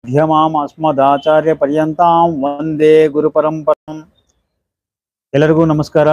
ಮಧ್ಯಮಾಂ ಅಸ್ಮದಾಚಾರ್ಯ ಪರ್ಯಂತಾಂ ವಂದೇ ಗುರು ಪರಂಪರಂ ಎಲ್ಲರಿಗೂ ನಮಸ್ಕಾರ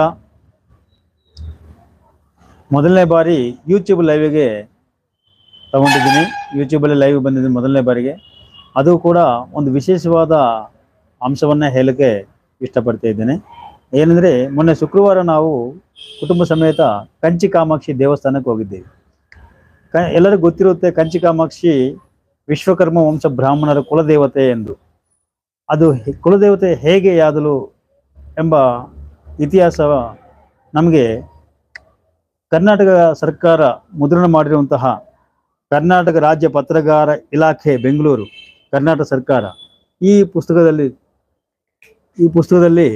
ಮೊದಲನೇ ಬಾರಿ ಯೂಟ್ಯೂಬ್ ಲೈವ್ಗೆ ತಗೊಂಡಿದ್ದೀನಿ ಯೂಟ್ಯೂಬಲ್ಲಿ ಲೈವ್ ಬಂದಿದ್ದೀನಿ ಮೊದಲನೇ ಬಾರಿಗೆ ಅದು ಕೂಡ ಒಂದು ವಿಶೇಷವಾದ ಅಂಶವನ್ನ ಹೇಳಕ್ಕೆ ಇಷ್ಟಪಡ್ತಾ ಇದ್ದೇನೆ ಏನಂದ್ರೆ ಮೊನ್ನೆ ಶುಕ್ರವಾರ ನಾವು ಕುಟುಂಬ ಸಮೇತ ಕಂಚಿ ಕಾಮಾಕ್ಷಿ ದೇವಸ್ಥಾನಕ್ಕೆ ಹೋಗಿದ್ದೇವೆ ಕ ಎಲ್ಲರಿಗೂ ಗೊತ್ತಿರುತ್ತೆ ಕಂಚಿ ಕಾಮಾಕ್ಷಿ ವಿಶ್ವಕರ್ಮ ವಂಶ ಬ್ರಾಹ್ಮಣರ ಕುಲದೇವತೆ ಎಂದು ಅದು ಹೆ- ಕುಲದೇವತೆ ಹೇಗೆ ಯಾದಲು ಎಂಬ ಇತಿಹಾಸ ನಮಗೆ ಕರ್ನಾಟಕ ಸರ್ಕಾರ ಮುದ್ರಣ ಮಾಡಿರುವಂತಹ ಕರ್ನಾಟಕ ರಾಜ್ಯ ಪತ್ರಗಾರ ಇಲಾಖೆ ಬೆಂಗಳೂರು ಕರ್ನಾಟಕ ಸರ್ಕಾರ ಈ ಪುಸ್ತಕದಲ್ಲಿ ಈ ಪುಸ್ತಕದಲ್ಲಿ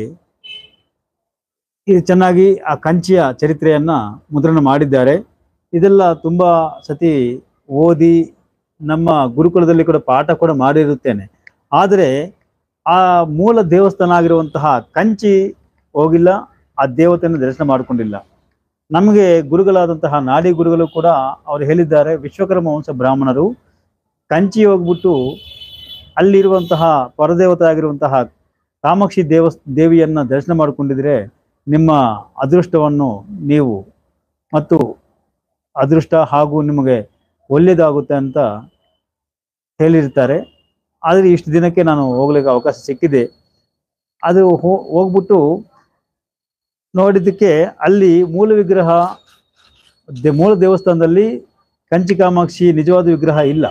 ಇದು ಚೆನ್ನಾಗಿ ಆ ಕಂಚಿಯ ಚರಿತ್ರೆಯನ್ನ ಮುದ್ರಣ ಮಾಡಿದ್ದಾರೆ ಇದೆಲ್ಲ ತುಂಬಾ ಸತಿ ಓದಿ ನಮ್ಮ ಗುರುಕುಲದಲ್ಲಿ ಕೂಡ ಪಾಠ ಕೂಡ ಮಾಡಿರುತ್ತೇನೆ ಆದರೆ ಆ ಮೂಲ ದೇವಸ್ಥಾನ ಆಗಿರುವಂತಹ ಕಂಚಿ ಹೋಗಿಲ್ಲ ಆ ದೇವತೆಯನ್ನು ದರ್ಶನ ಮಾಡಿಕೊಂಡಿಲ್ಲ ನಮಗೆ ಗುರುಗಳಾದಂತಹ ನಾಡಿ ಗುರುಗಳು ಕೂಡ ಅವರು ಹೇಳಿದ್ದಾರೆ ವಿಶ್ವಕರ್ಮ ವಂಶ ಬ್ರಾಹ್ಮಣರು ಕಂಚಿ ಹೋಗ್ಬಿಟ್ಟು ಅಲ್ಲಿರುವಂತಹ ಪರದೇವತೆ ಆಗಿರುವಂತಹ ಕಾಮಾಕ್ಷಿ ದೇವಸ್ ದೇವಿಯನ್ನ ದರ್ಶನ ಮಾಡಿಕೊಂಡಿದ್ರೆ ನಿಮ್ಮ ಅದೃಷ್ಟವನ್ನು ನೀವು ಮತ್ತು ಅದೃಷ್ಟ ಹಾಗೂ ನಿಮಗೆ ಒಳ್ಳೆಯದಾಗುತ್ತೆ ಅಂತ ಹೇಳಿರ್ತಾರೆ ಆದರೆ ಇಷ್ಟು ದಿನಕ್ಕೆ ನಾನು ಹೋಗ್ಲಿಕ್ಕೆ ಅವಕಾಶ ಸಿಕ್ಕಿದೆ ಅದು ಹೋ- ಹೋಗ್ಬಿಟ್ಟು ನೋಡಿದ್ದಕ್ಕೆ ಅಲ್ಲಿ ಮೂಲ ವಿಗ್ರಹ ದೆ- ಮೂಲ ದೇವಸ್ಥಾನದಲ್ಲಿ ಕಂಚಿ ಕಾಮಾಕ್ಷಿ ನಿಜವಾದ ವಿಗ್ರಹ ಇಲ್ಲ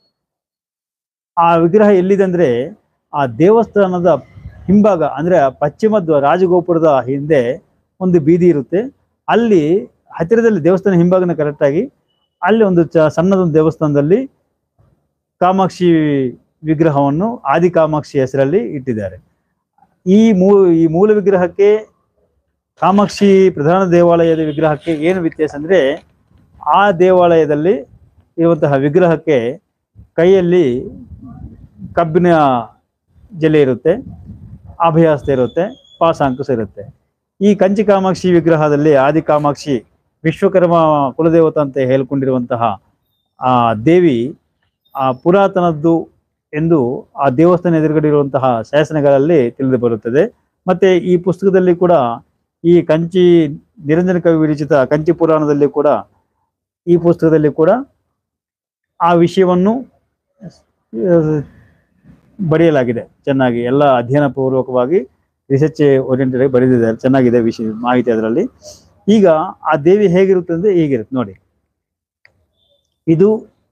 ಆ ವಿಗ್ರಹ ಎಲ್ಲಿದೆ ಅಂದ್ರೆ ಆ ದೇವಸ್ಥಾನದ ಹಿಂಭಾಗ ಅಂದ್ರೆ ಆ ಪಶ್ಚಿಮ ದ್ವ- ರಾಜಗೋಪುರದ ಹಿಂದೆ ಒಂದು ಬೀದಿ ಇರುತ್ತೆ ಅಲ್ಲಿ ಹತ್ತಿರದಲ್ಲಿ ದೇವಸ್ಥಾನ ಹಿಂಭಾಗನ ಕರೆಕ್ಟ್ ಆಗಿ ಅಲ್ಲಿ ಒಂದು ಚ ಸಣ್ಣದೊಂದು ದೇವಸ್ಥಾನದಲ್ಲಿ ಕಾಮಾಕ್ಷಿ ವಿಗ್ರಹವನ್ನು ಆದಿ ಕಾಮಾಕ್ಷಿ ಹೆಸರಲ್ಲಿ ಇಟ್ಟಿದ್ದಾರೆ ಈ ಮೂ ಈ ಮೂಲ ವಿಗ್ರಹಕ್ಕೆ ಕಾಮಾಕ್ಷಿ ಪ್ರಧಾನ ದೇವಾಲಯದ ವಿಗ್ರಹಕ್ಕೆ ಏನು ವ್ಯತ್ಯಾಸ ಅಂದ್ರೆ ಆ ದೇವಾಲಯದಲ್ಲಿ ಇರುವಂತಹ ವಿಗ್ರಹಕ್ಕೆ ಕೈಯಲ್ಲಿ ಕಬ್ಬಿನ ಜಲೆ ಇರುತ್ತೆ ಅಭಯಾಸ್ತ ಇರುತ್ತೆ ಪಾಸಾಂಕುಶ ಇರುತ್ತೆ ಈ ಕಂಚಿ ಕಾಮಾಕ್ಷಿ ವಿಗ್ರಹದಲ್ಲಿ ಆದಿ ಕಾಮಾಕ್ಷಿ ವಿಶ್ವಕರ್ಮ ಕುಲದೇವತ ಅಂತ ಹೇಳ್ಕೊಂಡಿರುವಂತಹ ಆ ದೇವಿ ಆ ಪುರಾತನದ್ದು ಎಂದು ಆ ದೇವಸ್ಥಾನ ಎದುರುಗಡೆ ಇರುವಂತಹ ಶಾಸನಗಳಲ್ಲಿ ತಿಳಿದು ಬರುತ್ತದೆ ಮತ್ತೆ ಈ ಪುಸ್ತಕದಲ್ಲಿ ಕೂಡ ಈ ಕಂಚಿ ನಿರಂಜನ ಕವಿ ವಿರಚಿತ ಕಂಚಿ ಪುರಾಣದಲ್ಲಿ ಕೂಡ ಈ ಪುಸ್ತಕದಲ್ಲಿ ಕೂಡ ಆ ವಿಷಯವನ್ನು ಆ, ಬರೆಯಲಾಗಿದೆ ಚೆನ್ನಾಗಿ ಎಲ್ಲ ಅಧ್ಯಯನ ಪೂರ್ವಕವಾಗಿ ರಿಸರ್ಚ್ ಓರಿಯೆಂಟೆಡ್ ಆಗಿ ಬರೆದಿದ್ದಾರೆ ಚೆನ್ನಾಗಿದೆ ವಿಷಯ ಮಾಹಿತಿ ಅದರಲ್ಲಿ ಈಗ ಆ ದೇವಿ ಹೇಗಿರುತ್ತೆ ಅಂದ್ರೆ ಹೀಗಿರುತ್ತೆ ನೋಡಿ ಇದು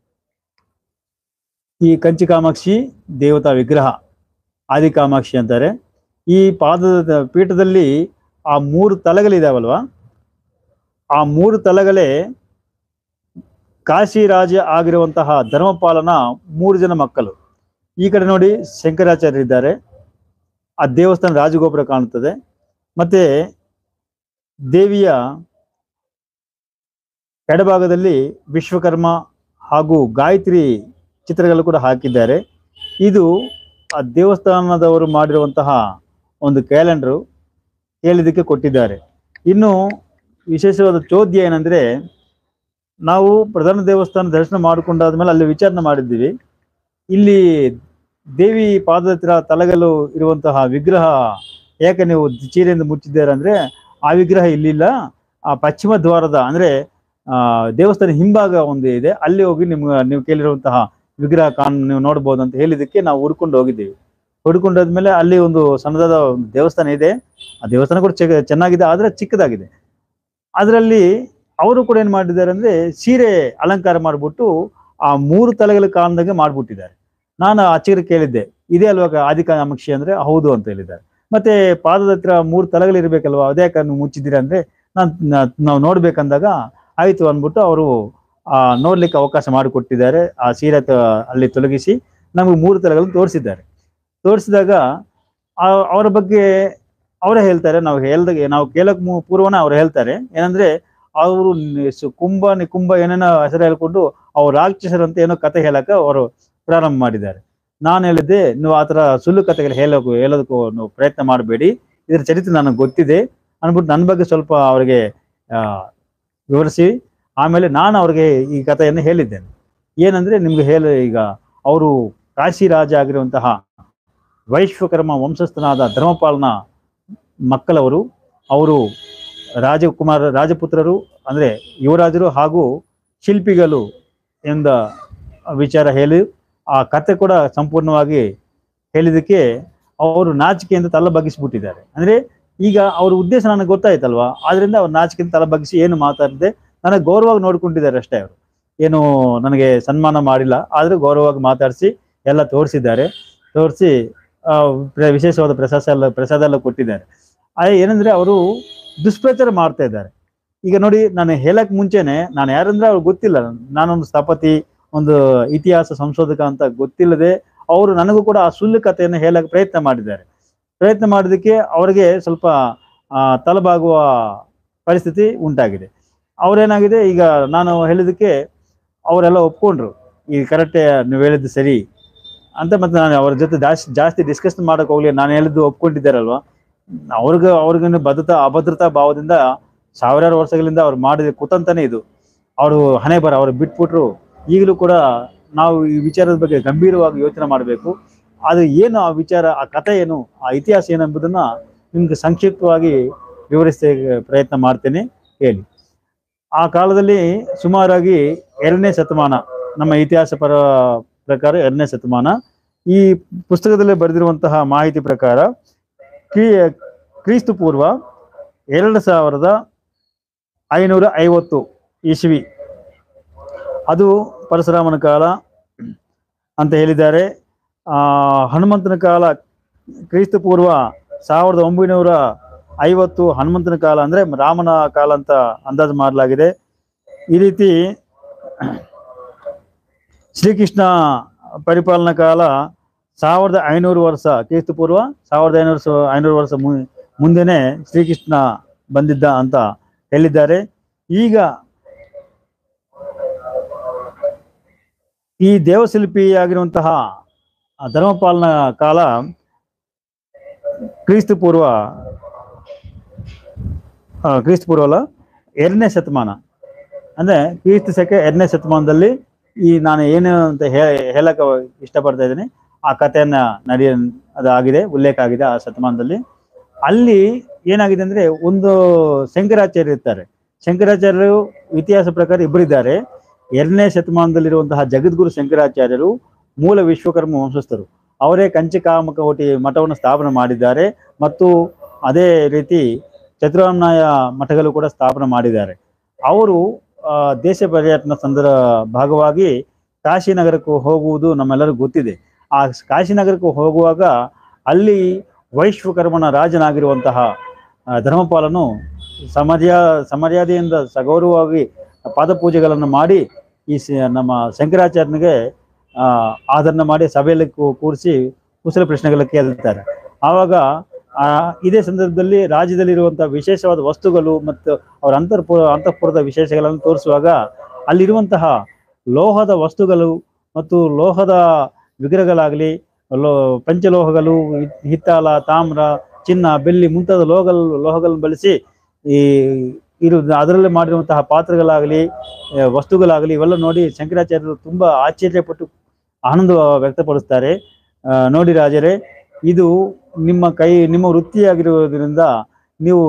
ಈ ಕಂಚಿ ಕಾಮಾಕ್ಷಿ ದೇವತಾ ವಿಗ್ರಹ ಆದಿ ಕಾಮಾಕ್ಷಿ ಅಂತಾರೆ ಈ ಪಾದದ ಪೀಠದಲ್ಲಿ ಆ ಮೂರು ತಲೆಗಳಿದಾವಲ್ವಾ ಆ ಮೂರು ತಲೆಗಳೇ ಕಾಶಿ ರಾಜ ಆಗಿರುವಂತಹ ಧರ್ಮಪಾಲನ ಮೂರು ಜನ ಮಕ್ಕಳು ಈ ಕಡೆ ನೋಡಿ ಶಂಕರಾಚಾರ್ಯ ಇದ್ದಾರೆ ಆ ದೇವಸ್ಥಾನ ರಾಜಗೋಪುರ ಕಾಣುತ್ತದೆ ಮತ್ತೆ ದೇವಿಯ ಎಡಭಾಗದಲ್ಲಿ ವಿಶ್ವಕರ್ಮ ಹಾಗೂ ಗಾಯತ್ರಿ ಚಿತ್ರಗಳು ಕೂಡ ಹಾಕಿದ್ದಾರೆ ಇದು ಆ ದೇವಸ್ಥಾನದವರು ಮಾಡಿರುವಂತಹ ಒಂದು ಕ್ಯಾಲೆಂಡರು ಕೇಳಿದಕ್ಕೆ ಕೊಟ್ಟಿದ್ದಾರೆ ಇನ್ನು ವಿಶೇಷವಾದ ಚೋದ್ಯ ಏನಂದ್ರೆ ನಾವು ಪ್ರಧಾನ ದೇವಸ್ಥಾನ ದರ್ಶನ ಮಾಡಿಕೊಂಡಾದ್ಮೇಲೆ ಅಲ್ಲಿ ವಿಚಾರಣೆ ಮಾಡಿದ್ದೀವಿ ಇಲ್ಲಿ ದೇವಿ ಪಾದದ ಹತ್ರ ತಲೆಗಲ್ಲು ಇರುವಂತಹ ವಿಗ್ರಹ ಯಾಕೆ ನೀವು ಚೀರೆಯಿಂದ ಮುಚ್ಚಿದ್ದೀರಾ ಅಂದ್ರೆ ಆ ವಿಗ್ರಹ ಇಲ್ಲಿಲ್ಲ ಆ ಪಶ್ಚಿಮ ದ್ವಾರದ ಅಂದ್ರೆ ಆ ದೇವಸ್ಥಾನ ಹಿಂಭಾಗ ಒಂದು ಇದೆ ಅಲ್ಲಿ ಹೋಗಿ ನಿಮ್ಗೆ ನೀವು ಕೇಳಿರುವಂತಹ ವಿಗ್ರಹ ಕಾಣ್ ನೀವು ನೋಡ್ಬೋದು ಅಂತ ಹೇಳಿದಕ್ಕೆ ನಾವು ಹುಡ್ಕೊಂಡು ಹೋಗಿದ್ದೀವಿ ಹುಡ್ಕೊಂಡಾದ್ಮೇಲೆ ಅಲ್ಲಿ ಒಂದು ಸಣ್ಣದಾದ ಒಂದು ದೇವಸ್ಥಾನ ಇದೆ ಆ ದೇವಸ್ಥಾನ ಕೂಡ ಚೆನ್ನ- ಚೆನ್ನಾಗಿದೆ ಆದ್ರೆ ಚಿಕ್ಕದಾಗಿದೆ ಅದರಲ್ಲಿ ಅವರು ಕೂಡ ಏನ್ ಮಾಡಿದ್ದಾರೆ ಅಂದ್ರೆ ಸೀರೆ ಅಲಂಕಾರ ಮಾಡ್ಬಿಟ್ಟು ಆ ಮೂರು ತಲೆಗಳ ಕಾರಣದಾಗೆ ಮಾಡ್ಬಿಟ್ಟಿದ್ದಾರೆ ನಾನು ಆಚೆಗೆ ಕೇಳಿದ್ದೆ ಇದೇ ಅಲ್ವಾ ಆದಿಕಾಮಾಕ್ಷಿ ಅಂದ್ರೆ ಹೌದು ಅಂತ ಹೇಳಿದ್ದಾರೆ ಮತ್ತೆ ಪಾದದ ಹತ್ರ ಮೂರು ತಲೆಗಳಿರ್ಬೇಕಲ್ವಾ ಅದೇ ಯಾಕೆ ನೀವು ಮುಚ್ಚಿದ್ದೀರಾ ಅಂದ್ರೆ ನಾನ್ ನಾ- ನಾವು ನೋಡ್ಬೇಕಂದಾಗ ಆಯ್ತು ಅಂದ್ಬಿಟ್ಟು ಅವರು ಆ ನೋಡ್ಲಿಕ್ಕೆ ಅವಕಾಶ ಮಾಡಿಕೊಟ್ಟಿದ್ದಾರೆ ಆ ಸೀರೆ ತ- ಅಲ್ಲಿ ತೊಲಗಿಸಿ ನಮಗೆ ಮೂರು ತಲೆಗಳನ್ನು ತೋರಿಸಿದ್ದಾರೆ ತೋರಿಸಿದಾಗ ಆ- ಅವರ ಬಗ್ಗೆ ಅವರೇ ಹೇಳ್ತಾರೆ ನಾವು ಹೇಳ್ದಾಗ ನಾವು ಕೇಳಕ್ ಮು- ಪೂರ್ವನ ಅವ್ರು ಹೇಳ್ತಾರೆ ಏನಂದ್ರೆ ಅವರು ಕುಂಭ ನಿಕುಂಭ ಏನೇನೋ ಹೆಸರು ಹೇಳ್ಕೊಂಡು ಅವ್ರು ರಾಕ್ಷಸರಂತ ಏನೋ ಕತೆ ಹೇಳಕ ಅವರು ಪ್ರಾರಂಭ ಮಾಡಿದ್ದಾರೆ ನಾನು ಹೇಳಿದ್ದೆ ನೀವು ಆತರ ಸುಳ್ಳು ಕಥೆಗಳು ಹೇಳೋಕು ಹೇಳೋದಕ್ಕೂ ನೀವು ಪ್ರಯತ್ನ ಮಾಡಬೇಡಿ ಇದ್ರ ಚರಿತ್ರೆ ನನಗೆ ಗೊತ್ತಿದೆ ಅಂದ್ಬಿಟ್ಟು ನನ್ನ ಬಗ್ಗೆ ಸ್ವಲ್ಪ ಅವರಿಗೆ ಆ, ವಿವರಿಸಿ ಆಮೇಲೆ ನಾನು ಅವ್ರಿಗೆ ಈ ಕಥೆಯನ್ನು ಹೇಳಿದ್ದೇನೆ ಏನಂದ್ರೆ ನಿಮ್ಗೆ ಹೇಳ ಈಗ ಅವರು ಕಾಶಿ ರಾಜ ಆಗಿರುವಂತಹ ವೈಶ್ವಕರ್ಮ ವಂಶಸ್ಥನಾದ ಧರ್ಮಪಾಲನ ಮಕ್ಕಳವರು ಅವರು ರಾಜಕುಮಾರ ರಾಜಪುತ್ರರು ಅಂದರೆ ಯುವರಾಜರು ಹಾಗೂ ಶಿಲ್ಪಿಗಳು ಎಂದ ವಿಚಾರ ಹೇಳಿ ಆ ಕತೆ ಕೂಡ ಸಂಪೂರ್ಣವಾಗಿ ಹೇಳಿದಕ್ಕೆ ಅವರು ನಾಚಿಕೆಯಿಂದ ತಲೆ ಬಗ್ಗಿಸ್ಬಿಟ್ಟಿದ್ದಾರೆ ಅಂದ್ರೆ ಈಗ ಅವ್ರ ಉದ್ದೇಶ ನನಗೆ ಗೊತ್ತಾಯ್ತಲ್ವಾ ಆದ್ರಿಂದ ಅವ್ರು ನಾಚಿಕೆಯಿಂದ ತಲೆ ಬಗ್ಗಿಸಿ ಏನು ಮಾತಾಡದೆ ನನಗೆ ಗೌರವವಾಗಿ ನೋಡ್ಕೊಂಡಿದ್ದಾರೆ ಅಷ್ಟೇ ಅವರು ಏನು ನನಗೆ ಸನ್ಮಾನ ಮಾಡಿಲ್ಲ ಆದ್ರೂ ಗೌರವವಾಗಿ ಮಾತಾಡಿಸಿ ಎಲ್ಲ ತೋರಿಸಿದ್ದಾರೆ ತೋರಿಸಿ ವಿಶೇಷವಾದ ಪ್ರಸಾದ ಎಲ್ಲ ಪ್ರಸಾದ ಎಲ್ಲ ಕೊಟ್ಟಿದ್ದಾರೆ ಆ ಏನಂದ್ರೆ ಅವರು ದುಷ್ಪ್ರಚಾರ ಮಾಡ್ತಾ ಇದ್ದಾರೆ ಈಗ ನೋಡಿ ನಾನು ಹೇಳಕ್ ಮುಂಚೆನೆ ನಾನು ಯಾರಂದ್ರೆ ಅವ್ರಿಗೆ ಗೊತ್ತಿಲ್ಲ ನಾನೊಂದು ಸ್ಥಪತಿ ಒಂದು ಇತಿಹಾಸ ಸಂಶೋಧಕ ಅಂತ ಗೊತ್ತಿಲ್ಲದೆ ಅವರು ನನಗೂ ಕೂಡ ಆ ಸುಳ್ಳು ಕಥೆಯನ್ನು ಹೇಳಕ್ ಪ್ರಯತ್ನ ಮಾಡಿದ್ದಾರೆ ಪ್ರಯತ್ನ ಮಾಡೋದಕ್ಕೆ ಅವರಿಗೆ ಸ್ವಲ್ಪ ಆ, ತಲೆಬಾಗುವ ಪರಿಸ್ಥಿತಿ ಉಂಟಾಗಿದೆ ಅವ್ರೇನಾಗಿದೆ ಈಗ ನಾನು ಹೇಳಿದಕ್ಕೆ ಅವರೆಲ್ಲ ಒಪ್ಕೊಂಡ್ರು ಈ ಕರೆಕ್ಟೇ ನೀವು ಹೇಳಿದ್ದು ಸರಿ ಅಂತ ಮತ್ತೆ ನಾನು ಅವ್ರ ಜೊತೆ ಜಾಸ್ತಿ ಜಾಸ್ತಿ ಡಿಸ್ಕಸ್ ಮಾಡಕ್ ಹೋಗ್ಲಿ ನಾನು ಹೇಳಿದ್ದು ಒಪ್ಕೊಂಡಿದ್ದಾರಲ್ವಾ ಅವ್ರಿಗೆ ಅವ್ರಿಗೇನು ಭದ್ರತಾ ಅಭದ್ರತಾ ಭಾವದಿಂದ ಸಾವಿರಾರು ವರ್ಷಗಳಿಂದ ಅವ್ರು ಮಾಡಿದ ಕುತಂತನೇ ಇದು ಅವರು ಹಣೆ ಬರ ಅವ್ರು ಬಿಟ್ಬಿಟ್ರು ಈಗಲೂ ಕೂಡ ನಾವು ಈ ವಿಚಾರದ ಬಗ್ಗೆ ಗಂಭೀರವಾಗಿ ಯೋಚನೆ ಮಾಡಬೇಕು ಅದು ಏನು ಆ ವಿಚಾರ ಆ ಕಥೆ ಏನು ಆ ಇತಿಹಾಸ ಏನು ಎಂಬುದನ್ನ ನಿಮ್ಗೆ ಸಂಕ್ಷಿಪ್ತವಾಗಿ ವಿವರಿಸಲಿಕ್ಕೆ ಪ್ರಯತ್ನ ಮಾಡ್ತೇನೆ ಹೇಳಿ ಆ ಕಾಲದಲ್ಲಿ ಸುಮಾರಾಗಿ ಎರಡನೇ ಶತಮಾನ ನಮ್ಮ ಇತಿಹಾಸ ಪರ ಪ್ರಕಾರ ಎರಡನೇ ಶತಮಾನ ಈ ಪುಸ್ತಕದಲ್ಲಿ ಬರೆದಿರುವಂತಹ ಮಾಹಿತಿ ಪ್ರಕಾರ ಕ್ರೀ ಕ್ರಿಸ್ತು ಪೂರ್ವ ಎರಡು ಸಾವಿರದ ಐನೂರ ಐವತ್ತು ಇಸ್ವಿ ಅದು ಪರಶುರಾಮನ ಕಾಲ ಅಂತ ಹೇಳಿದ್ದಾರೆ ಆ, ಹನುಮಂತನ ಕಾಲ ಕ್ರಿಸ್ತ ಪೂರ್ವ ಸಾವಿರದ ಒಂಬೈನೂರ ಐವತ್ತು ಹನುಮಂತನ ಕಾಲ ಅಂದ್ರೆ ರಾಮನ ಕಾಲ ಅಂತ ಅಂದಾಜು ಮಾಡಲಾಗಿದೆ ಈ ರೀತಿ ಶ್ರೀಕೃಷ್ಣ ಪರಿಪಾಲನಾ ಕಾಲ ಸಾವಿರದ ಐನೂರು ವರ್ಷ ಕ್ರಿಸ್ತ ಪೂರ್ವ ಸಾವಿರದ ಐನೂರು ಸ- ಐನೂರು ವರ್ಷ ಮು- ಮುಂದೆನೆ ಶ್ರೀಕೃಷ್ಣ ಬಂದಿದ್ದ ಅಂತ ಹೇಳಿದ್ದಾರೆ ಈಗ ಈ ದೇವಶಿಲ್ಪಿಯಾಗಿರುವಂತಹ ಆ ಧರ್ಮಪಾಲನ ಕಾಲ ಕ್ರಿಸ್ತ ಪೂರ್ವ ಆ, ಕ್ರಿಸ್ತ ಪೂರ್ವ ಅಲ್ಲ ಎರಡನೇ ಶತಮಾನ ಅಂದ್ರೆ ಕ್ರಿಸ್ತ ಶಕೆ ಎರಡನೇ ಶತಮಾನದಲ್ಲಿ ಈ ನಾನು ಏನು ಅಂತ ಹೇ- ಹೇಳಕ ಇಷ್ಟಪಡ್ತಾ ಇದ್ದೀನಿ ಆ ಕಥೆಯನ್ನ ನಡೆಯ ಅದಾಗಿದೆ ಉಲ್ಲೇಖ ಆಗಿದೆ ಆ ಶತಮಾನದಲ್ಲಿ ಅಲ್ಲಿ ಏನಾಗಿದೆ ಅಂದ್ರೆ ಒಂದು ಶಂಕರಾಚಾರ್ಯ ಇರ್ತಾರೆ ಶಂಕರಾಚಾರ್ಯರು ಇತಿಹಾಸ ಪ್ರಕಾರ ಇಬ್ಬರಿದ್ದಾರೆ ಎರಡನೇ ಶತಮಾನದಲ್ಲಿರುವಂತಹ ಜಗದ್ಗುರು ಶಂಕರಾಚಾರ್ಯರು ಮೂಲ ವಿಶ್ವಕರ್ಮ ವಂಶಸ್ಥರು ಅವರೇ ಕಂಚಿಕಾಮಕೋಟಿ ಮಠವನ್ನು ಸ್ಥಾಪನೆ ಮಾಡಿದ್ದಾರೆ ಮತ್ತು ಅದೇ ರೀತಿ ಚತುರಾಮ್ನಾಯ ಮಠಗಳು ಕೂಡ ಸ್ಥಾಪನೆ ಮಾಡಿದ್ದಾರೆ ಅವರು ಆ, ದೇಶ ಪರ್ಯಟನ ಸಂದರ್ಭ ಭಾಗವಾಗಿ ಕಾಶಿ ನಗರಕ್ಕೆ ಹೋಗುವುದು ನಮ್ಮೆಲ್ಲರಿಗೂ ಗೊತ್ತಿದೆ ಆ ಕಾಶಿ ನಗರಕ್ಕೆ ಹೋಗುವಾಗ ಅಲ್ಲಿ ವೈಶ್ವಕರ್ಮನ ರಾಜನಾಗಿರುವಂತಹ ಆ, ಧರ್ಮಪಾಲನು ಸಮರ್ಯ ಸಮರ್ಯಾದೆಯಿಂದ ಸಗೌರವವಾಗಿ ಪಾದಪೂಜೆಗಳನ್ನು ಮಾಡಿ ಈ ಸ- ನಮ್ಮ ಶಂಕರಾಚಾರ್ಯನಿಗೆ ಆ, ಆದರಣ ಮಾಡಿ ಸಭೆಯಲ್ಲಿ ಕೂ- ಕೂರಿಸಿ ಕುಶಲ ಪ್ರಶ್ನೆಗಳ ಕೇಳ್ತಾರೆ ಆವಾಗ ಆ ಇದೇ ಸಂದರ್ಭದಲ್ಲಿ ರಾಜ್ಯದಲ್ಲಿರುವಂತಹ ವಿಶೇಷವಾದ ವಸ್ತುಗಳು ಮತ್ತು ಅವರ ಅಂತರ್ಪುರ ಅಂತಃಪುರದ ವಿಶೇಷಗಳನ್ನು ತೋರಿಸುವಾಗ ಅಲ್ಲಿರುವಂತಹ ಲೋಹದ ವಸ್ತುಗಳು ಮತ್ತು ಲೋಹದ ವಿಗ್ರಹಗಳಾಗಲಿ ಲೋ ಪಂಚಲೋಹಗಳು ಹಿ- ಹಿತ್ತಾಲ ತಾಮ್ರ ಚಿನ್ನ ಬೆಳ್ಳಿ ಮುಂತಾದ ಲೋಹಗಳು ಲೋಹಗಳನ್ನು ಬಳಸಿ ಈ ಇರು ಅದರಲ್ಲಿ ಮಾಡಿರುವಂತಹ ಪಾತ್ರಗಳಾಗಲಿ ಆ, ವಸ್ತುಗಳಾಗಲಿ ಇವೆಲ್ಲ ನೋಡಿ ಶಂಕರಾಚಾರ್ಯರು ತುಂಬಾ ಆಶ್ಚರ್ಯಪಟ್ಟು ಆನಂದ ವ್ಯಕ್ತಪಡಿಸ್ತಾರೆ ಆ, ನೋಡಿ ರಾಜರೇ ಇದು ನಿಮ್ಮ ಕೈ ನಿಮ್ಮ ವೃತ್ತಿಯಾಗಿರುವುದರಿಂದ ನೀವು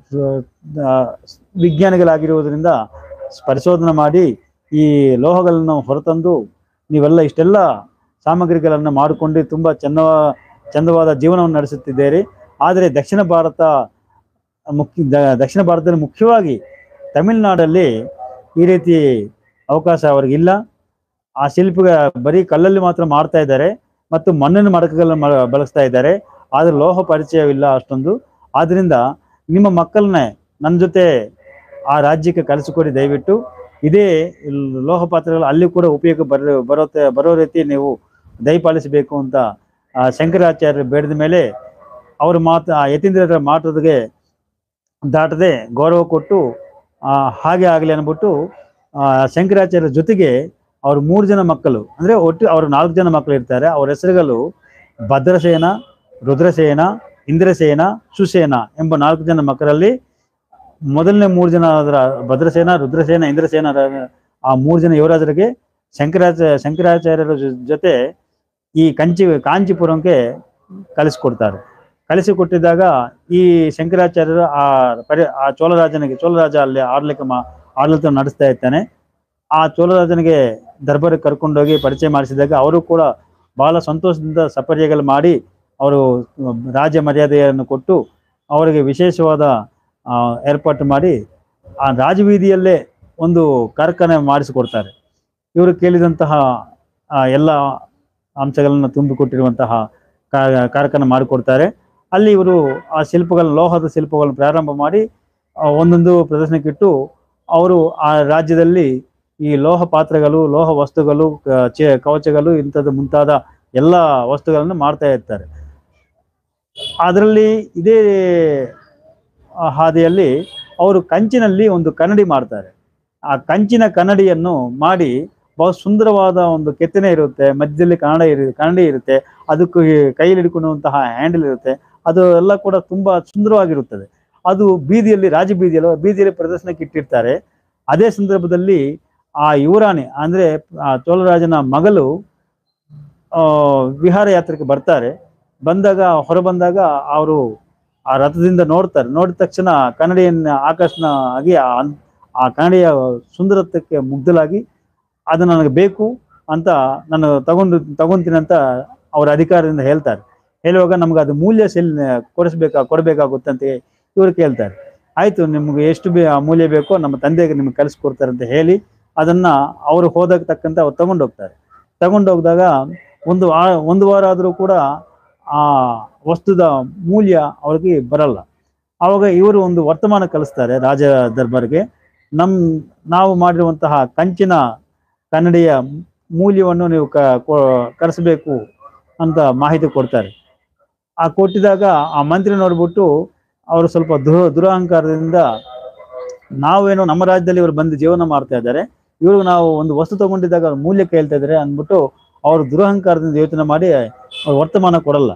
ಆ, ವಿಜ್ಞಾನಿಗಳಾಗಿರುವುದರಿಂದ ಪರಿಶೋಧನೆ ಮಾಡಿ ಈ ಲೋಹಗಳನ್ನು ಹೊರತಂದು ನೀವೆಲ್ಲ ಇಷ್ಟೆಲ್ಲ ಸಾಮಗ್ರಿಗಳನ್ನು ಮಾಡಿಕೊಂಡು ತುಂಬಾ ಚೆನ್ನ ಚಂದವಾದ ಜೀವನವನ್ನು ನಡೆಸುತ್ತಿದ್ದೀರಿ ಆದರೆ ದಕ್ಷಿಣ ಭಾರತ ಮುಖ್ಯ ದ- ದಕ್ಷಿಣ ಭಾರತದಲ್ಲಿ ಮುಖ್ಯವಾಗಿ ತಮಿಳುನಾಡಲ್ಲಿ ಈ ರೀತಿ ಅವಕಾಶ ಅವ್ರಿಗಿಲ್ಲ ಆ ಶಿಲ್ಪ ಬರೀ ಕಲ್ಲಲ್ಲಿ ಮಾತ್ರ ಮಾಡ್ತಾ ಇದ್ದಾರೆ ಮತ್ತು ಮಣ್ಣಿನ ಮಡಕಗಳನ್ನು ಮ- ಬಳಸ್ತಾ ಇದ್ದಾರೆ ಆದ್ರೆ ಲೋಹ ಪರಿಚಯವಿಲ್ಲ ಅಷ್ಟೊಂದು ಆದ್ರಿಂದ ನಿಮ್ಮ ಮಕ್ಕಳನ್ನೇ ನನ್ನ ಜೊತೆ ಆ ರಾಜ್ಯಕ್ಕೆ ಕಳಿಸಿಕೊಡಿ ದಯವಿಟ್ಟು ಇದೇ ಇಲ್- ಲೋಹ ಪಾತ್ರೆಗಳು ಅಲ್ಲಿ ಕೂಡ ಉಪಯೋಗ ಬರೋ ಬರುತ್ತೆ ಬರೋ ರೀತಿ ನೀವು ದಯಪಾಲಿಸಬೇಕು ಅಂತ ಆ ಶಂಕರಾಚಾರ್ಯರು ಬೇಡಿದ ಮೇಲೆ ಅವ್ರ ಮಾತು ಆ ಯತೀಂದ್ರರ ಮಾತುಗೆ ದಾಟದೆ ಗೌರವ ಕೊಟ್ಟು ಆ, ಹಾಗೆ ಆಗಲಿ ಅಂದ್ಬಿಟ್ಟು ಆ, ಶಂಕರಾಚಾರ್ಯರ ಜೊತೆಗೆ ಅವ್ರ ಮೂರು ಜನ ಮಕ್ಕಳು ಅಂದ್ರೆ ಒಟ್ಟು ಅವ್ರ ನಾಲ್ಕು ಜನ ಮಕ್ಕಳು ಇರ್ತಾರೆ ಅವ್ರ ಹೆಸರುಗಳು ಭದ್ರಸೇನ ರುದ್ರಸೇನ ಇಂದ್ರಸೇನ ಸುಸೇನ ಎಂಬ ನಾಲ್ಕು ಜನ ಮಕ್ಕಳಲ್ಲಿ ಮೊದಲನೇ ಮೂರು ಜನ ಅದರ ಭದ್ರಸೇನ ರುದ್ರಸೇನ ಇಂದ್ರಸೇನ ಆ ಮೂರು ಜನ ಯುವರಾಜರಿಗೆ ಶಂಕರಾಚಾರ್ಯ ಶಂಕರಾಚಾರ್ಯರ ಜೊ- ಜೊತೆ ಈ ಕಂಚಿ ಕಾಂಚೀಪುರಂಗೆ ಕಳಿಸ್ಕೊಡ್ತಾರೆ ಕಳಿಸಿಕೊಟ್ಟಿದ್ದಾಗ ಈ ಶಂಕರಾಚಾರ್ಯರು ಆ ಪರಿ ಆ ಚೋಳರಾಜನಿಗೆ ಚೋಳರಾಜ ಅಲ್ಲಿ ಆಡಳಿತ ಮಾ ಆಡಳಿತ ನಡೆಸ್ತಾ ಇರ್ತಾನೆ ಆ ಚೋಳರಾಜನಿಗೆ ದರ್ಬಾರಿಗೆ ಕರ್ಕೊಂಡೋಗಿ ಪರಿಚಯ ಮಾಡಿಸಿದಾಗ ಅವರು ಕೂಡ ಬಹಳ ಸಂತೋಷದಿಂದ ಸಪರ್ಯಗಳು ಮಾಡಿ ಅವರು ರಾಜ ಮರ್ಯಾದೆಯನ್ನು ಕೊಟ್ಟು ಅವರಿಗೆ ವಿಶೇಷವಾದ ಆ, ಏರ್ಪಾಟು ಮಾಡಿ ಆ ರಾಜಬೀದಿಯಲ್ಲೇ ಒಂದು ಕಾರ್ಖಾನೆ ಮಾಡಿಸಿಕೊಡ್ತಾರೆ ಇವರು ಕೇಳಿದಂತಹ ಆ, ಎಲ್ಲ ಅಂಶಗಳನ್ನು ತುಂಬಿಕೊಟ್ಟಿರುವಂತಹ ಕಾ- ಕಾರ್ಖಾನೆ ಮಾಡಿಕೊಡ್ತಾರೆ ಅಲ್ಲಿ ಇವರು ಆ ಶಿಲ್ಪಗಳ ಲೋಹದ ಶಿಲ್ಪಗಳನ್ನು ಪ್ರಾರಂಭ ಮಾಡಿ ಆ, ಒಂದೊಂದು ಪ್ರದರ್ಶನಕ್ಕಿಟ್ಟು ಅವರು ಆ ರಾಜ್ಯದಲ್ಲಿ ಈ ಲೋಹ ಪಾತ್ರೆಗಳು ಲೋಹ ವಸ್ತುಗಳು ಕ- ಚೆ- ಕವಚಗಳು ಇಂಥದ್ದು ಮುಂತಾದ ಎಲ್ಲ ವಸ್ತುಗಳನ್ನು ಮಾಡ್ತಾ ಇರ್ತಾರೆ ಅದರಲ್ಲಿ ಇದೇ ಆ ಹಾದಿಯಲ್ಲಿ ಅವರು ಕಂಚಿನಲ್ಲಿ ಒಂದು ಕನ್ನಡಿ ಮಾಡ್ತಾರೆ ಆ ಕಂಚಿನ ಕನ್ನಡಿಯನ್ನು ಮಾಡಿ ಬಹು ಸುಂದರವಾದ ಒಂದು ಕೆತ್ತನೆ ಇರುತ್ತೆ ಮಧ್ಯದಲ್ಲಿ ಕನ್ನಡ ಇರು ಕನ್ನಡಿ ಇರುತ್ತೆ ಅದಕ್ಕೂ ಈ ಕೈಯಲ್ಲಿ ಹಿಡ್ಕೊಳ್ಳುವಂತಹ ಹ್ಯಾಂಡಲ್ ಇರುತ್ತೆ ಅದು ಎಲ್ಲ ಕೂಡ ತುಂಬಾ ಸುಂದರವಾಗಿರುತ್ತದೆ ಅದು ಬೀದಿಯಲ್ಲಿ ರಾಜ ಬೀದಿಯಲ್ಲಿ ಬೀದಿಯಲ್ಲಿ ಪ್ರದರ್ಶನಕ್ಕೆ ಇಟ್ಟಿರ್ತಾರೆ ಅದೇ ಸಂದರ್ಭದಲ್ಲಿ ಆ ಯುವರಾಣಿ ಅಂದ್ರೆ ಆ ಚೋಳರಾಜನ ಮಗಳು ಆ ವಿಹಾರ ಯಾತ್ರೆಗೆ ಬರ್ತಾರೆ ಬಂದಾಗ ಹೊರ ಬಂದಾಗ ಅವರು ಆ ರಥದಿಂದ ನೋಡ್ತಾರೆ ನೋಡಿದ ತಕ್ಷಣ ಕನ್ನಡಿಯನ್ನ ಆಕರ್ಷಣ ಆಗಿ ಆ ಅನ್- ಆ ಕನ್ನಡಿಯ ಸುಂದರತ್ವಕ್ಕೆ ಮುಗ್ಧಲಾಗಿ ಅದು ನನಗೆ ಬೇಕು ಅಂತ ನಾನು ತಗೊಂಡು ತಗೊಂತೀನಿ ಅಂತ ಅವರ ಅಧಿಕಾರದಿಂದ ಹೇಳ್ತಾರೆ ಹೇಳುವಾಗ ನಮ್ಗೆ ಅದು ಮೂಲ್ಯ ಸೆಲ್ ಕೊಡಿಸ್ಬೇಕಾ ಕೊಡಬೇಕಾಗುತ್ತೆ ಅಂತ ಇವರು ಕೇಳ್ತಾರೆ ಆಯ್ತು ನಿಮ್ಗೆ ಎಷ್ಟು ಬೇ ಆ ಮೂಲ್ಯ ಬೇಕೋ ನಮ್ಮ ತಂದೆಗೆ ನಿಮ್ಗೆ ಕಲಿಸ್ಕೊಡ್ತಾರೆ ಅಂತ ಹೇಳಿ ಅದನ್ನ ಅವರು ಹೋದಾಗ ತಕ್ಕಂತೆ ಅವ್ರು ತಗೊಂಡು ಹೋಗ್ತಾರೆ ತಗೊಂಡು ಹೋಗಿದಾಗ ಒಂದು ಆ ಒಂದು ವಾರ ಆದರೂ ಕೂಡ ಆ ವಸ್ತುದ ಮೂಲ್ಯ ಅವ್ರಿಗೆ ಬರಲ್ಲ ಆವಾಗ ಇವರು ಒಂದು ವರ್ತಮಾನ ಕಳಿಸ್ತಾರೆ ರಾಜ ದರ್ಬಾರ್ಗೆ ನಮ್ ನಾವು ಮಾಡಿರುವಂತಹ ಕಂಚಿನ ಕನ್ನಡಿಯ ಮೂಲ್ಯವನ್ನು ನೀವು ಕ ಕೊ- ಕರೆಸಬೇಕು ಅಂತ ಮಾಹಿತಿ ಕೊಡ್ತಾರೆ ಆ ಕೊಟ್ಟಿದಾಗ ಆ ಮಂತ್ರಿ ನೋಡ್ಬಿಟ್ಟು ಅವರು ಸ್ವಲ್ಪ ದುರ ದುರಹಂಕಾರದಿಂದ ನಾವೇನೋ ನಮ್ಮ ರಾಜ್ಯದಲ್ಲಿ ಇವರು ಬಂದು ಜೀವನ ಮಾಡ್ತಾ ಇದ್ದಾರೆ ಇವರು ನಾವು ಒಂದು ವಸ್ತು ತಗೊಂಡಿದ್ದಾಗ ಅವ್ರ ಮೂಲ್ಯ ಕೇಳ್ತಾ ಇದ್ದಾರೆ ಅಂದ್ಬಿಟ್ಟು ಅವರು ದುರಹಂಕಾರದಿಂದ ಯೋಚನೆ ಮಾಡಿ ಅವ್ರು ವರ್ತಮಾನ ಕೊಡಲ್ಲ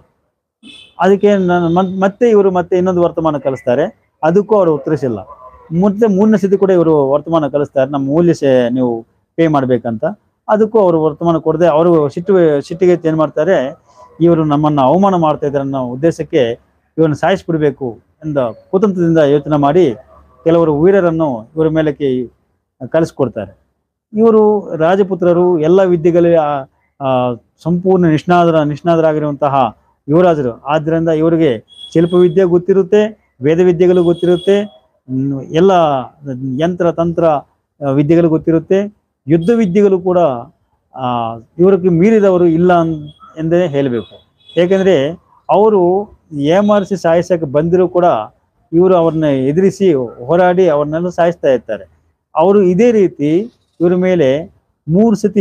ಅದಕ್ಕೆ ನಾನು ಮತ್- ಮತ್ತೆ ಇವರು ಮತ್ತೆ ಇನ್ನೊಂದು ವರ್ತಮಾನ ಕಳಿಸ್ತಾರೆ ಅದಕ್ಕೂ ಅವರು ಉತ್ತರಿಸಿಲ್ಲ ಮತ್ತೆ ಮೂರನೇ ಸತಿ ಕೂಡ ಇವರು ವರ್ತಮಾನ ಕಳಿಸ್ತಾರೆ ನಮ್ಮ ಮೂಲ್ಯ ಸೇ ನೀವು ಪೇ ಮಾಡ್ಬೇಕಂತ ಅದಕ್ಕೂ ಅವರು ವರ್ತಮಾನ ಕೊಡದೆ ಅವರು ಸಿಟ್ಟು ಸಿಟ್ಟಿಗೆ ಏನ್ ಮಾಡ್ತಾರೆ ಇವರು ನಮ್ಮನ್ನ ಅವಮಾನ ಮಾಡ್ತಾ ಇದ್ದಾರೆ ಅನ್ನೋ ಉದ್ದೇಶಕ್ಕೆ ಇವರನ್ನ ಸಾಯಿಸ್ಬಿಡ್ಬೇಕು ಎಂದ ಕುತಂತ್ರದಿಂದ ಯೋಚನೆ ಮಾಡಿ ಕೆಲವರು ವೀರರನ್ನು ಇವರ ಮೇಲಕ್ಕೆ ಕಳಿಸ್ಕೊಡ್ತಾರೆ ಇವರು ರಾಜಪುತ್ರರು ಎಲ್ಲ ವಿದ್ಯೆಗಳಲ್ಲಿ ಆ- ಆ, ಸಂಪೂರ್ಣ ನಿಷ್ಣಾದರ ನಿಷ್ಣಾದರಾಗಿರುವಂತಹ ಯುವರಾಜರು ಆದ್ರಿಂದ ಇವರಿಗೆ ಶಿಲ್ಪವಿದ್ಯೆ ಗೊತ್ತಿರುತ್ತೆ ವೇದ ವಿದ್ಯೆಗಳು ಗೊತ್ತಿರುತ್ತೆ ಹ್ಮ್, ಎಲ್ಲ ಯಂತ್ರ ತಂತ್ರ ಆ, ವಿದ್ಯೆಗಳು ಗೊತ್ತಿರುತ್ತೆ ಯುದ್ಧ ವಿದ್ಯೆಗಳು ಕೂಡ ಆ ಇವರಿಗೆ ಮೀರಿದವರು ಇಲ್ಲ ಅನ್- ಎಂದೇ ಹೇಳಬೇಕು ಏಕೆಂದ್ರೆ ಅವರು ಏಮಾರಿಸಿ ಸಾಯಿಸಕ್ಕೆ ಬಂದಿರೂ ಕೂಡ ಇವರು ಅವ್ರನ್ನ ಎದುರಿಸಿ ಹೋರಾಡಿ ಅವ್ರನ್ನೆಲ್ಲ ಸಾಯಿಸ್ತಾ ಇರ್ತಾರೆ ಅವರು ಇದೇ ರೀತಿ ಇವ್ರ ಮೇಲೆ ಮೂರು ಸತಿ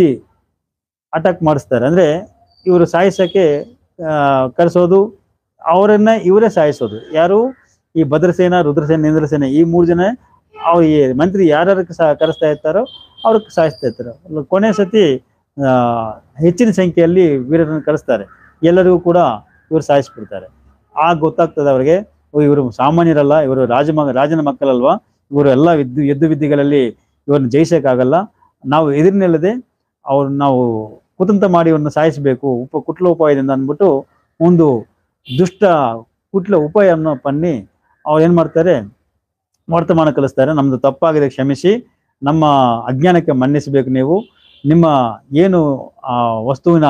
ಅಟ್ಯಾಕ್ ಮಾಡಿಸ್ತಾರೆ ಅಂದ್ರೆ ಇವರು ಸಾಯಿಸಕ್ಕೆ ಆ, ಕರೆಸೋದು ಅವರನ್ನ ಇವರೇ ಸಾಯಿಸೋದು ಯಾರು ಈ ಭದ್ರಸೇನ ರುದ್ರಸೇನ ಇಂದ್ರಸೇನ ಈ ಮೂರು ಜನ ಅವ್ರು ಈ ಮಂತ್ರಿ ಯಾರ್ಯಾರು ಸಹ ಕರೆಸ್ತಾ ಇರ್ತಾರೋ ಅವ್ರಿಗೆ ಸಾಯಿಸ್ತಾ ಇರ್ತಾರೆ ಅಲ್ಲ, ಕೊನೆ ಸತಿ ಆ, ಹೆಚ್ಚಿನ ಸಂಖ್ಯೆಯಲ್ಲಿ ವೀರರನ್ನು ಕರೆಸ್ತಾರೆ ಎಲ್ಲರಿಗೂ ಕೂಡ ಇವರು ಸಾಯಿಸ್ಬಿಡ್ತಾರೆ ಆಗ ಗೊತ್ತಾಗ್ತದೆ ಅವರಿಗೆ ಇವರು ಸಾಮಾನ್ಯರಲ್ಲ ಇವರು ರಾಜ ಮ ರಾಜನ ಮಕ್ಕಳಲ್ವಾ ಇವರು ಎಲ್ಲ ವಿದ್ಯು ಯುದ್ಧ ವಿದ್ಯೆಗಳಲ್ಲಿ ಇವ್ರನ್ನ ಜಯಿಸಕ್ಕಾಗಲ್ಲ ನಾವು ಎದುರಿನಿಲ್ಲದೆ ಅವ್ರು ನಾವು ಕುತಂತ್ರ ಮಾಡಿ ಇವ್ರನ್ನ ಸಾಯಿಸಬೇಕು ಉಪ ಕುಟ್ಲ ಉಪಾಯದಿಂದ ಅಂದ್ಬಿಟ್ಟು ಒಂದು ದುಷ್ಟ ಕುಟ್ಲ ಉಪಾಯವನ್ನು ಪನ್ನಿ ಅವ್ರು ಏನ್ ಮಾಡ್ತಾರೆ ವರ್ತಮಾನ ಕಲಿಸ್ತಾರೆ ನಮ್ದು ತಪ್ಪಾಗಿದೆ ಕ್ಷಮಿಸಿ ನಮ್ಮ ಅಜ್ಞಾನಕ್ಕೆ ಮನ್ನಿಸಬೇಕು ನೀವು ನಿಮ್ಮ ಏನು ಆ ವಸ್ತುವಿನ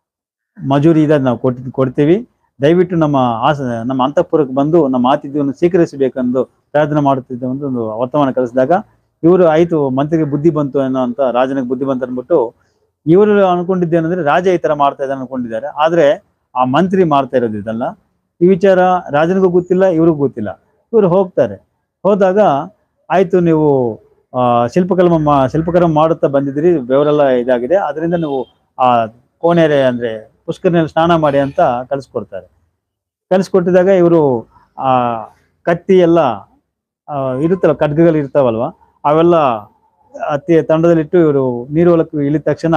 ಮಜೂರಿ ಇದೆ ಅದ್ ನಾವು ಕೊಟ್ ಕೊಡ್ತೀವಿ ದಯವಿಟ್ಟು ನಮ್ಮ ಆಸ ನಮ್ಮ ಅಂತಃಪುರಕ್ಕೆ ಬಂದು ನಮ್ಮ ಆತಿಥ್ಯವನ್ನು ಸ್ವೀಕರಿಸಬೇಕೆಂದು ಪ್ರಾರ್ಥನೆ ಮಾಡುತ್ತಿದ್ದ ಒಂದು ಒಂದು ವರ್ತಮಾನ ಕಲಿಸಿದಾಗ ಇವರು ಆಯ್ತು ಮಂತ್ರಿಗೆ ಬುದ್ಧಿ ಬಂತು ಅನ್ನೋ ಅಂತ ರಾಜನಿಗೆ ಬುದ್ಧಿ ಬಂತು ಅಂದ್ಬಿಟ್ಟು ಇವರು ಅನ್ಕೊಂಡಿದ್ದೇನೆಂದ್ರೆ ರಾಜ ಈ ತರ ಮಾಡ್ತಾ ಇದ್ದಾನೆ ಅನ್ಕೊಂಡಿದ್ದಾರೆ ಆದ್ರೆ ಆ ಮಂತ್ರಿ ಮಾಡ್ತಾ ಇರೋದು ಇದಲ್ಲ ಈ ವಿಚಾರ ರಾಜನಿಗೂ ಗೊತ್ತಿಲ್ಲ ಇವ್ರಿಗೂ ಗೊತ್ತಿಲ್ಲ ಇವರು ಹೋಗ್ತಾರೆ ಹೋದಾಗ ಆಯ್ತು ನೀವು ಆ ಶಿಲ್ಪಕರ್ಮ ಮಾ ಶಿಲ್ಪಕರ್ಮ ಮಾಡುತ್ತಾ ಬಂದಿದ್ದೀರಿ ಬೆವರೆಲ್ಲ ಇದಾಗಿದೆ ಅದರಿಂದ ನೀವು ಆ ಕೋಣೆರೆ ಅಂದ್ರೆ ಪುಷ್ಕರನಲ್ಲಿ ಸ್ನಾನ ಮಾಡಿ ಅಂತ ಕಲಿಸ್ಕೊಡ್ತಾರೆ ಕಲಿಸ್ಕೊಟ್ಟಿದಾಗ ಇವರು ಆ ಕತ್ತಿ ಎಲ್ಲ ಆ, ಇರುತ್ತಲ್ಲ ಖಡ್ಗಗಳು ಇರ್ತಾವಲ್ವಾ ಅವೆಲ್ಲ ಅತಿ ತಂಡದಲ್ಲಿಟ್ಟು ಇವರು ನೀರು ಹೊಲಕ್ಕೆ ಇಳಿದ ತಕ್ಷಣ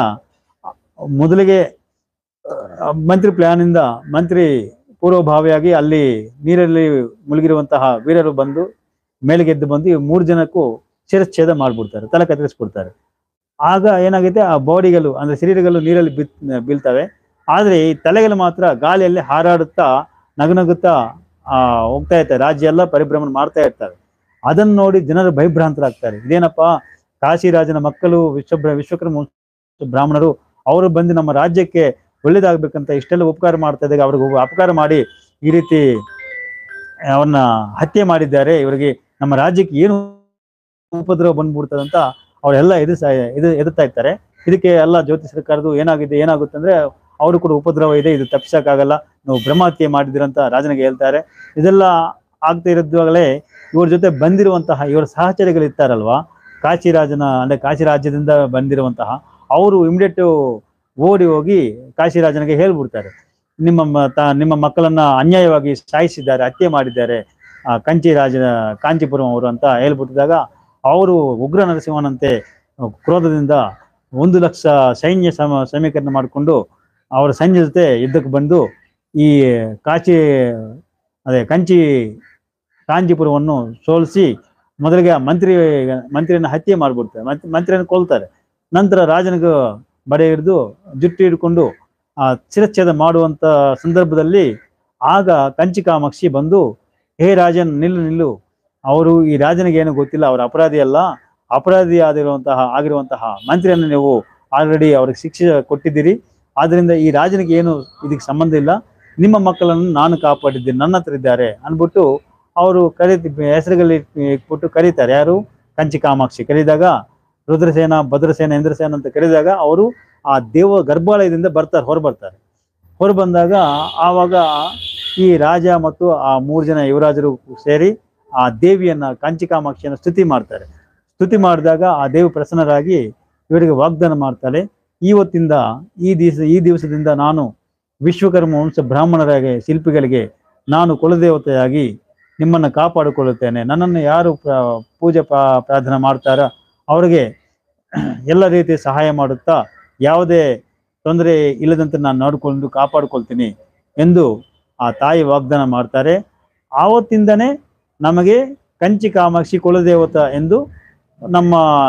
ಮೊದಲಿಗೆ ಆ, ಮಂತ್ರಿ ಪ್ಲಾನ್ ಇಂದ ಮಂತ್ರಿ ಪೂರ್ವಭಾವಿಯಾಗಿ ಅಲ್ಲಿ ನೀರಲ್ಲಿ ಮುಳುಗಿರುವಂತಹ ವೀರರು ಬಂದು ಮೇಲೆಗೆ ಎದ್ದು ಬಂದು ಈ ಮೂರು ಜನಕ್ಕೂ ಶಿರಚ್ಛೇದ ಮಾಡ್ಬಿಡ್ತಾರೆ ತಲೆ ಕತ್ತರಿಸ್ಬಿಡ್ತಾರೆ ಆಗ ಏನಾಗುತ್ತೆ ಆ ಬಾಡಿಗಳು ಅಂದ್ರೆ ಶರೀರಗಳು ನೀರಲ್ಲಿ ಬಿತ್ ಬೀಳ್ತವೆ ಆದ್ರೆ ಈ ತಲೆಗಳು ಮಾತ್ರ ಗಾಳಿಯಲ್ಲಿ ಹಾರಾಡುತ್ತಾ ನಗುನಗುತ್ತಾ ಆ ಹೋಗ್ತಾ ಇರ್ತಾರೆ ರಾಜ್ಯ ಎಲ್ಲ ಪರಿಭ್ರಮಣ ಮಾಡ್ತಾ ಇರ್ತಾರೆ ಅದನ್ನ ನೋಡಿ ಜನರು ಭಯಭ್ರಾಂತರಾಗ್ತಾರೆ ಇದೇನಪ್ಪ ಕಾಶಿರಾಜನ ಮಕ್ಕಳು ವಿಶ್ವ ವಿಶ್ವಕರ್ಮ ವಂಶ ಬ್ರಾಹ್ಮಣರು ಅವರು ಬಂದು ನಮ್ಮ ರಾಜ್ಯಕ್ಕೆ ಒಳ್ಳೇದಾಗ್ಬೇಕಂತ ಇಷ್ಟೆಲ್ಲ ಉಪಕಾರ ಮಾಡ್ತಾ ಇದ್ದಾಗ ಅವ್ರಿಗೆ ಅಪಕಾರ ಮಾಡಿ ಈ ರೀತಿ ಅವ್ರನ್ನ ಹತ್ಯೆ ಮಾಡಿದ್ದಾರೆ ಇವರಿಗೆ ನಮ್ಮ ರಾಜ್ಯಕ್ಕೆ ಏನು ಉಪದ್ರವ ಬಂದ್ಬಿಡ್ತದೆ ಅಂತ ಅವರೆಲ್ಲ ಎದುರ್ಸ ಇದು ಎದುರ್ತಾ ಇರ್ತಾರೆ ಇದಕ್ಕೆ ಎಲ್ಲ ಜ್ಯೋತಿಷರು ಕರೆದು ಏನಾಗಿದೆ ಏನಾಗುತ್ತೆ ಅಂದ್ರೆ ಅವರು ಕೂಡ ಉಪದ್ರವ ಇದೆ ಇದು ತಪ್ಪಿಸಕ್ಕಾಗಲ್ಲ ನೀವು ಬ್ರಹ್ಮಹತ್ಯೆ ಮಾಡಿದಿರಂತ ರಾಜನಿಗೆ ಹೇಳ್ತಾರೆ ಇದೆಲ್ಲ ಆಗ್ತಾ ಇರೋದ್ವಾಗಲೇ ಇವ್ರ ಜೊತೆ ಬಂದಿರುವಂತಹ ಇವರ ಸಹಚರಿಗಳು ಇರ್ತಾರಲ್ವಾ ಕಾಶಿರಾಜನ ಅಂದ್ರೆ ಕಾಶಿ ರಾಜ್ಯದಿಂದ ಬಂದಿರುವಂತಹ ಅವರು ಇಮಿಡಿಯೇಟ್ ಓಡಿ ಹೋಗಿ ಕಾಶಿರಾಜನಿಗೆ ಹೇಳ್ಬಿಡ್ತಾರೆ ನಿಮ್ಮ ಮ- ತ- ನಿಮ್ಮ ಮಕ್ಕಳನ್ನ ಅನ್ಯಾಯವಾಗಿ ಸಾಯಿಸಿದ್ದಾರೆ ಹತ್ಯೆ ಮಾಡಿದ್ದಾರೆ ಆ, ಕಂಚಿ ರಾಜನ ಕಾಂಚೀಪುರಂ ಅವರು ಅಂತ ಹೇಳ್ಬಿಟ್ಟಿದಾಗ ಅವರು ಉಗ್ರ ನರಸಿಂಹನಂತೆ ಕ್ರೋಧದಿಂದ ಒಂದು ಲಕ್ಷ ಸೈನ್ಯ ಸಮ ಸಮೀಕರಣ ಮಾಡಿಕೊಂಡು ಅವರ ಸೈನ್ಯ ಜೊತೆ ಯುದ್ಧಕ್ಕೆ ಬಂದು ಈ ಕಾಚಿ ಅದೇ ಕಂಚಿ ಕಾಂಚೀಪುರವನ್ನು ಸೋಲಿಸಿ ಮೊದಲಿಗೆ ಆ ಮಂತ್ರಿ ಮಂತ್ರಿಯನ್ನು ಹತ್ಯೆ ಮಾಡಿಬಿಡ್ತಾರೆ ಮಂತ್- ಮಂತ್ರಿಯನ್ನು ಕೊಲ್ತಾರೆ ನಂತರ ರಾಜನಿಗೆ ಬಡೆ ಹಿಡಿದು ಜುಟ್ಟು ಹಿಡ್ಕೊಂಡು ಆ ಶಿರಚ್ಛೇದ ಮಾಡುವಂತ ಸಂದರ್ಭದಲ್ಲಿ ಆಗ ಕಂಚಿ ಕಾಮಾಕ್ಷಿ ಬಂದು ಹೇ ರಾಜನ್ ನಿಲ್ಲು ನಿಲ್ಲು ಅವರು ಈ ರಾಜನಿಗೆ ಏನು ಗೊತ್ತಿಲ್ಲ ಅವರ ಅಪರಾಧಿ ಅಲ್ಲ ಅಪರಾಧಿ ಆಗಿರುವಂತಹ ಆಗಿರುವಂತಹ ಮಂತ್ರಿಯನ್ನು ನೀವು ಆಲ್ರೆಡಿ ಅವ್ರಿಗೆ ಶಿಕ್ಷೆ ಕೊಟ್ಟಿದ್ದೀರಿ ಆದ್ರಿಂದ ಈ ರಾಜನಿಗೆ ಏನು ಇದಕ್ಕೆ ಸಂಬಂಧ ಇಲ್ಲ ನಿಮ್ಮ ಮಕ್ಕಳನ್ನು ನಾನು ಕಾಪಾಡಿದ್ದೀನಿ ನನ್ನ ಹತ್ರ ಇದ್ದಾರೆ ಅನ್ಬಿಟ್ಟು ಅವರು ಕರಿ ಹೆಸರುಗಳಲ್ಲಿ ಇಟ್ಬಿಟ್ಟು ಕರೀತಾರೆ ಯಾರು ಕಂಚಿ ಕಾಮಾಕ್ಷಿ ಕರೀದಾಗ ರುದ್ರಸೇನ ಭದ್ರಸೇನ ಇಂದ್ರಸೇನ ಅಂತ ಕರೆದಾಗ ಅವರು ಆ ದೇವ ಗರ್ಭಾಲಯದಿಂದ ಬರ್ತಾರೆ ಹೊರ ಬರ್ತಾರೆ ಹೊರ ಬಂದಾಗ ಆವಾಗ ಈ ರಾಜ ಮತ್ತು ಆ ಮೂರು ಜನ ಯುವರಾಜರು ಸೇರಿ ಆ ದೇವಿಯನ್ನ ಕಾಂಚಿ ಕಾಮಾಕ್ಷಿಯನ್ನ ಸ್ತುತಿ ಮಾಡ್ತಾರೆ ಸ್ತುತಿ ಮಾಡಿದಾಗ ಆ ದೇವಿ ಪ್ರಸನ್ನರಾಗಿ ಇವರಿಗೆ ವಾಗ್ದಾನ ಮಾಡ್ತಾಳೆ ಇವತ್ತಿಂದ ಈ ದಿವಸ ಈ ದಿವಸದಿಂದ ನಾನು ವಿಶ್ವಕರ್ಮ ವಂಶ ಬ್ರಾಹ್ಮಣರಾಗಿ ಶಿಲ್ಪಿಗಳಿಗೆ ನಾನು ಕುಲದೇವತೆಯಾಗಿ ನಿಮ್ಮನ್ನು ಕಾಪಾಡಿಕೊಳ್ಳುತ್ತೇನೆ ನನ್ನನ್ನು ಯಾರು ಪ್ರ- ಪೂಜೆ ಪ್ರಾ- ಪ್ರಾರ್ಥನೆ ಮಾಡ್ತಾರ ಅವರಿಗೆ ಎಲ್ಲ ರೀತಿ ಸಹಾಯ ಮಾಡುತ್ತಾ ಯಾವುದೇ ತೊಂದರೆ ಇಲ್ಲದಂತೆ ನಾನು ನೋಡಿಕೊಂಡು ಕಾಪಾಡಿಕೊಳ್ತೀನಿ ಎಂದು ಆ ತಾಯಿ ವಾಗ್ದಾನ ಮಾಡ್ತಾರೆ ಆವತ್ತಿಂದನೇ ನಮಗೆ ಕಂಚಿ ಕಾಮಾಕ್ಷಿ ಕುಲದೇವತ ಎಂದು ನಮ್ಮ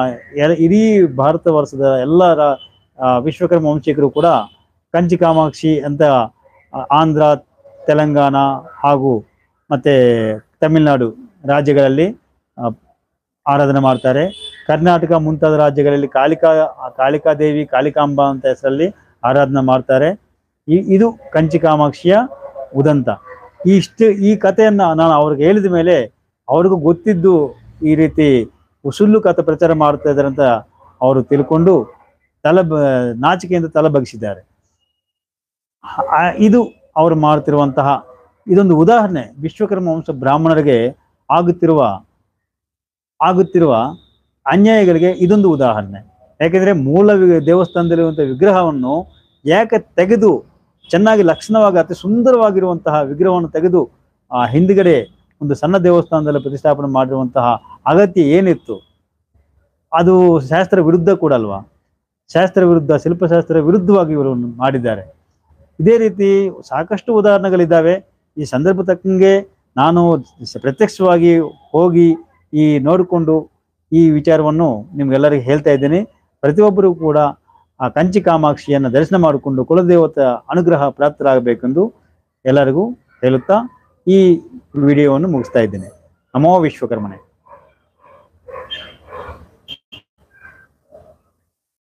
ಎ- ಇಡೀ ಭಾರತ ವರ್ಷದ ಎಲ್ಲ ರಾ- ಆ, ವಿಶ್ವಕರ್ಮ ವಂಶಿಕರು ಕೂಡ ಕಂಚಿ ಕಾಮಾಕ್ಷಿ ಅಂತ ಆ, ಆಂಧ್ರ ತೆಲಂಗಾಣ ಹಾಗೂ ಮತ್ತೆ ತಮಿಳುನಾಡು ರಾಜ್ಯಗಳಲ್ಲಿ ಆ, ಆರಾಧನೆ ಮಾಡ್ತಾರೆ ಕರ್ನಾಟಕ ಮುಂತಾದ ರಾಜ್ಯಗಳಲ್ಲಿ ಕಾಳಿಕಾ ಕಾಳಿಕಾ ದೇವಿ ಕಾಳಿಕಾಂಬ ಅಂತ ಹೆಸರಲ್ಲಿ ಆರಾಧನೆ ಮಾಡ್ತಾರೆ ಈ ಇದು ಕಂಚಿ ಕಾಮಾಕ್ಷಿಯ ಉದಂತ ಈ ಇಷ್ಟು ಈ ಕಥೆಯನ್ನ ನಾನು ಅವ್ರಿಗೆ ಹೇಳಿದ ಮೇಲೆ ಅವ್ರಿಗೂ ಗೊತ್ತಿದ್ದು ಈ ರೀತಿ ಸುಳ್ಳು ಕಥೆ ಪ್ರಚಾರ ಮಾಡ್ತಾ ಇದ್ದಾರೆ ಅಂತ ಅವರು ತಿಳ್ಕೊಂಡು ತಲೆ ಬ- ನಾಚಿಕೆಯಿಂದ ತಲೆ ಬಗ್ಗಿಸಿದ್ದಾರೆ ಆ- ಇದು ಅವರು ಮಾಡ್ತಿರುವಂತಹ ಇದೊಂದು ಉದಾಹರಣೆ ವಿಶ್ವಕರ್ಮ ವಂಶ ಬ್ರಾಹ್ಮಣರಿಗೆ ಆಗುತ್ತಿರುವ ಆಗುತ್ತಿರುವ ಅನ್ಯಾಯಗಳಿಗೆ ಇದೊಂದು ಉದಾಹರಣೆ ಯಾಕೆಂದ್ರೆ ಮೂಲ ವಿ- ದೇವಸ್ಥಾನದಲ್ಲಿರುವಂತಹ ವಿಗ್ರಹವನ್ನು ಯಾಕೆ ತೆಗೆದು ಚೆನ್ನಾಗಿ ಲಕ್ಷಣವಾಗಿ ಅತಿ ಸುಂದರವಾಗಿರುವಂತಹ ವಿಗ್ರಹವನ್ನು ತೆಗೆದು ಆ ಹಿಂದ್ಗಡೆ ಒಂದು ಸಣ್ಣ ದೇವಸ್ಥಾನದಲ್ಲಿ ಪ್ರತಿಷ್ಠಾಪನೆ ಮಾಡಿರುವಂತಹ ಅಗತ್ಯ ಏನಿತ್ತು ಅದು ಶಾಸ್ತ್ರ ವಿರುದ್ಧ ಕೂಡ ಅಲ್ವಾ ಶಾಸ್ತ್ರ ವಿರುದ್ಧ ಶಿಲ್ಪಶಾಸ್ತ್ರ ವಿರುದ್ಧವಾಗಿ ಇವರು ಮಾಡಿದ್ದಾರೆ ಇದೇ ರೀತಿ ಸಾಕಷ್ಟು ಉದಾಹರಣೆಗಳಿದ್ದಾವೆ ಈ ಸಂದರ್ಭ ತಕ್ಕಂಗೆ ನಾನು ಸ- ಪ್ರತ್ಯಕ್ಷವಾಗಿ ಹೋಗಿ ಈ ನೋಡಿಕೊಂಡು ಈ ವಿಚಾರವನ್ನು ನಿಮ್ಗೆಲ್ಲರಿಗೂ ಹೇಳ್ತಾ ಇದ್ದೀನಿ ಪ್ರತಿಯೊಬ್ಬರು ಕೂಡ ಆ ಕಂಚಿ ಕಾಮಾಕ್ಷಿಯನ್ನು ದರ್ಶನ ಮಾಡಿಕೊಂಡು ಕುಲದೇವತ ಅನುಗ್ರಹ ಪ್ರಾಪ್ತರಾಗಬೇಕೆಂದು ಎಲ್ಲರಿಗೂ ಹೇಳುತ್ತಾ ಈ ವಿಡಿಯೋವನ್ನು ಮುಗಿಸ್ತಾ ಇದ್ದೇನೆ ನಮೋ ವಿಶ್ವಕರ್ಮನೆ